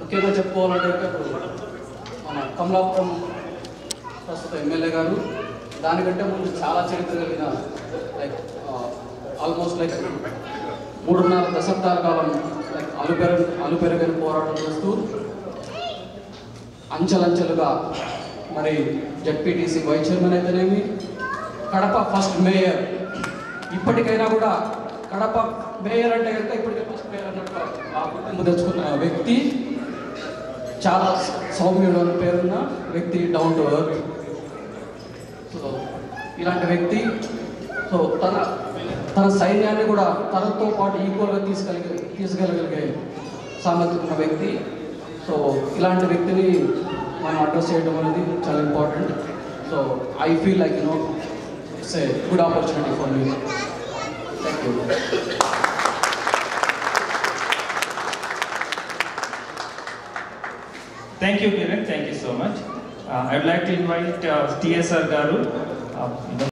ముఖ్యంగా చెప్పుకోవాలంటే ఇప్పుడు మన కమలాపురం ప్రస్తుత ఎమ్మెల్యే గారు దానికంటే ముందు చాలా చరిత్ర కలిగిన లైక్ ఆల్మోస్ట్ లైక్ మూడున్నర దశాబ్దాల కాలం లైక్ అలుపెర అలుపెరగని పోరాటం చేస్తూ అంచెలంచెలుగా మరి జడ్పీటీసీ వైస్ చైర్మన్ అయితేనేమి కడప ఫస్ట్ మేయర్ ఇప్పటికైనా కూడా కడప మేయర్ అంటే కనుక ఇప్పటికే ఫస్ట్ మేయర్ అన్నట్టు ఆ గుర్తింపు తెచ్చుకున్న వ్యక్తి చాలా సౌమ్యుడు అని పేరున్న వ్యక్తి డౌన్ టు ఎర్త్ సో ఇలాంటి వ్యక్తి సో తన తన సైన్యాన్ని కూడా తనతో పాటు ఈక్వల్గా తీసుకెళ్ళగ తీసుకెళ్ళగలిగే సామర్థ్యం ఉన్న వ్యక్తి సో ఇలాంటి వ్యక్తిని మనం అడ్రస్ చేయడం అనేది చాలా important so I feel like you know it's a good opportunity for me thank you Thank you, Kiran. Thank you so much. Uh, I would like to invite uh, TSR Garu. Uh,